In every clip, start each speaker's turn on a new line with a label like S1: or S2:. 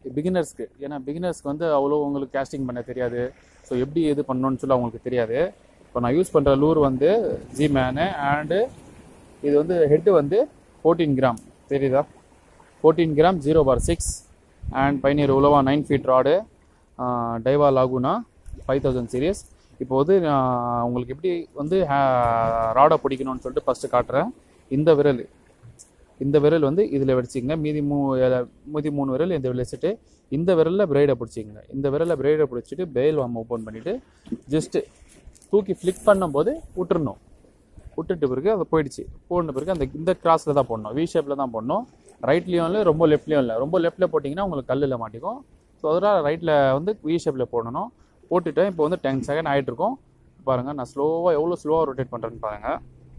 S1: பிகினர்ஸ்க்கு ஏன்னா பிகினர்ஸ்க்கு வந்து அவ்வளோ உங்களுக்கு கேஸ்டிங் பண்ண தெரியாது ஸோ எப்படி எது பண்ணணும்னு சொல்லி அவங்களுக்கு தெரியாது இப்போ நான் யூஸ் பண்ணுற லூர் வந்து ஜி மேனு அண்டு இது வந்து ஹெட்டு வந்து ஃபோர்டீன் கிராம் தெரியுதா ஃபோர்டீன் கிராம் ஜீரோ பார் சிக்ஸ் அண்ட் பைனியர் உலவா nine feet rod Daiwa Laguna five thousand series இப்போ வந்து நான் உங்களுக்கு எப்படி வந்து ராடை பிடிக்கணும்னு சொல்லிட்டு ஃபஸ்ட்டு காட்டுறேன் இந்த விரல் இந்த விரல் வந்து இதில் வச்சுங்க மீதி மூ எல- மீதி மூணு விரல் இந்த வச்சுட்டு இந்த விரலில் பிரைடை பிடிச்சிங்க இந்த விரலில் பிரைடை பிடிச்சிட்டு பெயில் வாம் ஓப்பன் பண்ணிவிட்டு ஜஸ்ட்டு தூக்கி ஃப்ளிக் பண்ணும்போது விட்டுறணும் விட்டுட்டு பிறகு அது போயிடுச்சு போன பிறகு அந்த இந்த கிராஸில் தான் போடணும் வி ஷேப்பில் தான் போடணும் ரைட்லேயும் இல்லை ரொம்ப லெஃப்ட்லேயும் இல்லை ரொம்ப லெஃப்ட்டில் போட்டிங்கன்னா உங்களுக்கு கல்லில் மாட்டிக்கும் ஸோ அதனால் ரைட்டில் வந்து வி ஷேப்பில் போடணும் போட்டுட்டேன் இப்போ வந்து டென் செகண்ட் ஆகிட்டு இருக்கும் பாருங்கள் நான் ஸ்லோவாக எவ்வளோ ஸ்லோவாக ரொட்டேட் பண்ணுறேன்னு பாருங்கள்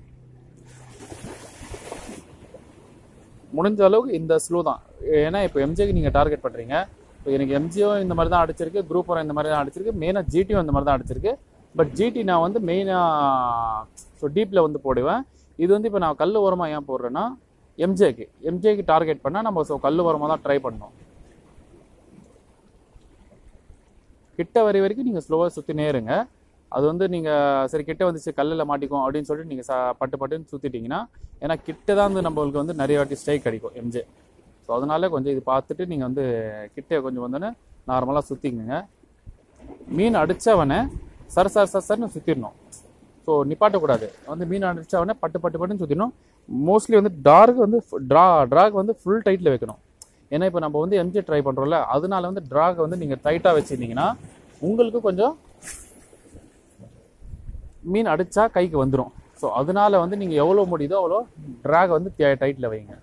S1: முடிஞ்ச அளவுக்கு இந்த ஸ்லோ தான் ஏன்னா இப்போ எம்ஜிக்கு நீங்கள் டார்கெட் பண்ணுறீங்க இப்போ எனக்கு எம்ஜியும் இந்த மாதிரி தான் அடிச்சிருக்கு குரூப் ஒன் இந்த மாதிரி தான் அடிச்சிருக்கு மெயினாக ஜிடியும் இந்த மாதிரி தான் அடிச்சிருக்கு பட் ஜிடி நான் வந்து மெயினாக ஸோ டீப்பில் வந்து போடுவேன் இது வந்து இப்போ நான் கல் ஓரமாக ஏன் போடுறேன்னா எம்ஜேக்கு எம்ஜேக்கு டார்கெட் பண்ணால் நம்ம ஸோ கல் ஓரமாக தான் ட்ரை பண்ணோம் கிட்ட வரை வரைக்கும் நீங்கள் ஸ்லோவாக சுற்றினே இருங்க அது வந்து நீங்கள் சரி கிட்ட வந்துச்சு கல்லில் மாட்டிக்கும் அப்படின்னு சொல்லிட்டு நீங்கள் ச பட்டு பட்டுன்னு சுற்றிட்டீங்கன்னா ஏன்னா கிட்ட தான் வந்து நம்மளுக்கு வந்து நிறைய வாட்டி ஸ்ட்ரைக் கிடைக்கும் எம்ஜே ஸோ அதனால கொஞ்சம் இது பார்த்துட்டு நீங்கள் வந்து கிட்ட கொஞ்சம் வந்தோன்னே நார்மலாக சுற்றிக்குங்க மீன் அடித்தவனை சர் சர் சர் சர்னு சுற்றிடணும் ஸோ நிப்பாட்டக்கூடாது வந்து மீன் அடித்தவனே பட்டு பட்டு பட்டுன்னு சுற்றிடணும் மோஸ்ட்லி வந்து டார்க் வந்து ட்ரா ட்ராக் வந்து ஃபுல் டைட்டில் வைக்கணும் ஏன்னா இப்போ நம்ம வந்து எம்ஜே ட்ரை பண்ணுறோம்ல அதனால வந்து ட்ராக் வந்து நீங்கள் டைட்டாக வச்சுருந்தீங்கன்னா உங்களுக்கு கொஞ்சம் மீன் அடிச்சா கைக்கு வந்துடும் ஸோ அதனால வந்து நீங்கள் எவ்வளோ முடியுதோ அவ்வளோ ட்ராக் வந்து டைட்டில் வைங்க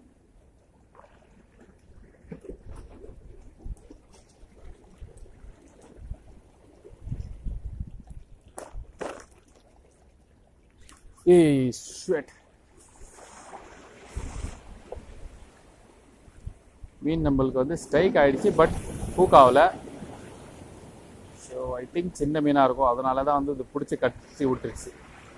S1: ஏய் ஷுவெட் மீன் நம்மளுக்கு வந்து ஸ்ட்ரைக் ஆயிடுச்சு பட் ஹூக் ஆகல ஸோ ஐ திங்க் சின்ன மீனாக இருக்கும் அதனால தான் வந்து இது பிடிச்சி கட்டி விட்டுருச்சு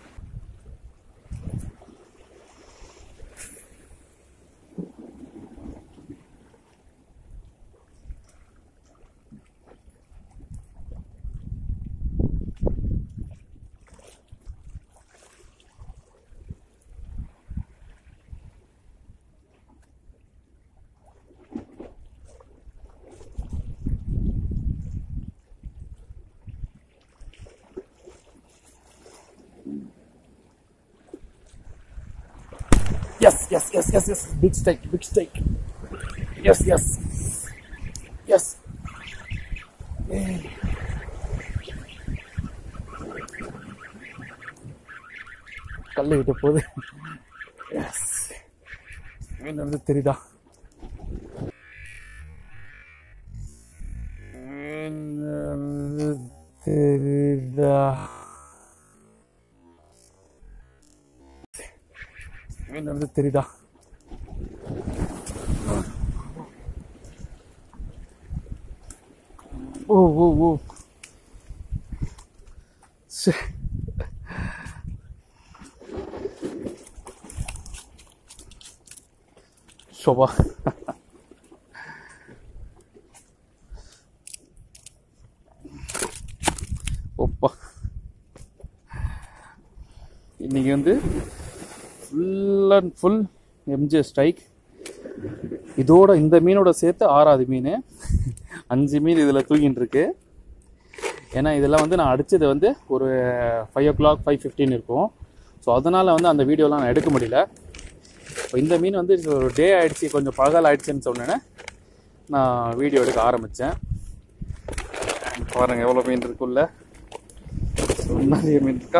S1: Yes, yes, yes, yes, yes. Big steak, big steak. Yes, yes. Yes. Yay. கல்லு விட்ட போது எஸ் மீன் வந்து தெரியுதா மீன் வந்து தெரியுதா மீன் வந்து தெரியுதா ஓ ஓ ஓ சே சோபா ஒப்பா இன்னைக்கு வந்து full and full MJ strike இதோட இந்த மீனோட சேர்த்து ஆறாவது மீன் அஞ்சு மீன் இதில் தூங்கிட்டு இருக்கு ஏன்னா இதெல்லாம் வந்து நான் அடித்தது வந்து ஒரு five o'clock five fifteen இருக்கும் ஸோ அதனால் வந்து அந்த வீடியோலாம் நான் எடுக்க முடியல இப்போ இந்த மீன் வந்து ஒரு டே ஆயிடுச்சு கொஞ்சம் பகல் ஆயிடுச்சுன்னு சொன்னேன்னே நான் வீடியோ எடுக்க ஆரம்பித்தேன் பாருங்கள் எவ்வளோ மீன் இருக்குல்ல ஸோ நிறைய மீன் இருக்கா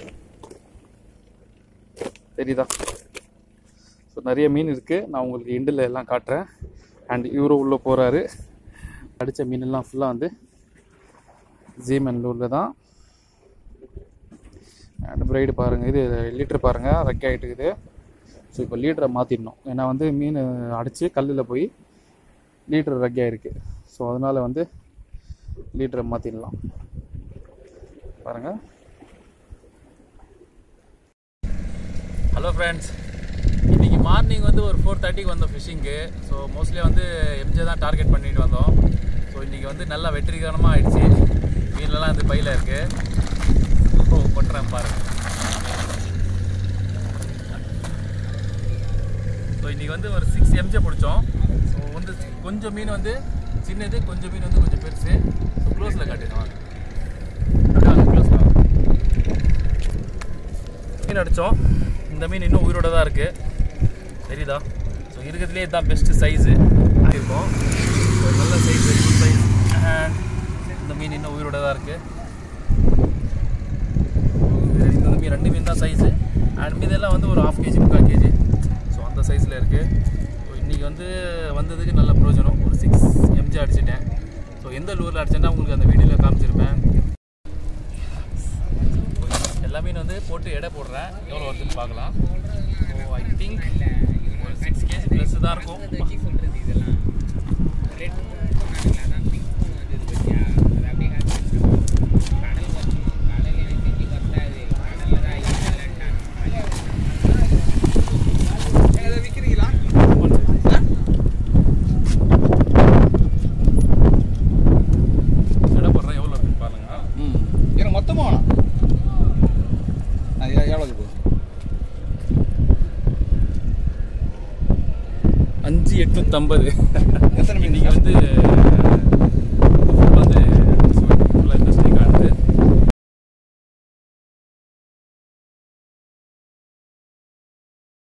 S1: தெரியுதா ஸோ நிறைய மீன் இருக்குது நான் உங்களுக்கு எண்டில் எல்லாம் காட்டுறேன் அண்ட் இவரும் உள்ளே போகிறாரு அடித்த மீனெல்லாம் ஃபுல்லாக வந்து ஜீமன்லூரில் தான் அண்ட் பிரைடு பாருங்கள் இது லீட்ரு பாருங்கள் ரெக்கை ஆகிட்டு இருக்குது ஸோ இப்போ லீட்டரை மாற்றிடணும் ஏன்னா வந்து மீன் அடித்து கல்லில் போய் லீட்டர் ரெக்கையாக இருக்குது ஸோ அதனால் வந்து லீட்டரை மாற்றிடலாம் பாருங்கள் ஹலோ ஃப்ரெண்ட்ஸ் இன்றைக்கி மார்னிங் வந்து ஒரு ஃபோர் தேர்ட்டிக்கு வந்தோம் ஃபிஷிங்க்கு ஸோ மோஸ்ட்லி வந்து எம்ஜே தான் டார்கெட் பண்ணிட்டு வந்தோம் ஸோ இன்றைக்கி வந்து நல்லா வெற்றிகரமாக ஆயிடுச்சு மீன்லாம் வந்து பையில் இருக்கு ஓ கொட்டுறேன் பாருங்க ஸோ இன்றைக்கி வந்து ஒரு சிக்ஸ் எம்ஜே பிடிச்சோம் ஸோ வந்து கொஞ்சம் மீன் வந்து சின்னது கொஞ்சம் மீன் வந்து கொஞ்சம் பெருசு ஸோ க்ளோஸில் காட்டுங்க வாங்க அப்படியே வாங்க க்ளோஸில் வாங்க மீன் அடித்தோம் இந்த மீன் இன்னும் உயிரோட தான் இருக்குது தெரியுதா ஸோ இருக்கிறதுலே தான் பெஸ்ட்டு சைஸு இருக்கும் ஸோ நல்ல சைஸு குட் சைஸ் அண்ட் இந்த மீன் இன்னும் உயிரோட தான் இருக்குது இந்த மீன் ரெண்டு மீன் தான் சைஸு அண்ட் மீதெல்லாம் வந்து ஒரு ஹாஃப் கேஜி முக்கால் கேஜி ஸோ அந்த சைஸில் இருக்குது ஸோ இன்றைக்கி வந்து வந்ததுக்கு நல்ல பிரயோஜனம் ஒரு சிக்ஸ் எம்ஜி அடிச்சிட்டேன் ஸோ எந்த லூரில் அடிச்சேன்னா உங்களுக்கு அந்த வீடியோவில் காமிச்சிருப்பேன் எல்லா மீன் வந்து போட்டு எடை போடுறேன் எவ்வளோ வருதுன்னு பார்க்கலாம் ஸோ ஐ திங்க் ஒரு சிக்ஸ் கேஜி ப்ளஸ் தான் இருக்கும்
S2: வச்சு சொல்றது இதெல்லாம் ரெட் போனாங்களா அதான் பிங்க் போன் வந்தது பத்தியா அதை அப்படியே காட்டி வச்சிருக்கோம் கடல் வரணும் கடல் எனக்கு தெரிஞ்சு வராது கடல்ல தான் இல்லைன்ட்டாங்க அதை விற்கிறீங்களா
S1: எடை போடுறேன் எவ்வளோ இருக்குன்னு பாருங்க
S3: ம் எனக்கு மொத்தமாக வேணாம் அது எ- எவ்வளோ இது
S1: அஞ்சு எட்நூற்றம்பது
S3: எத்தனை மீன்
S1: இன்னைக்கு வந்து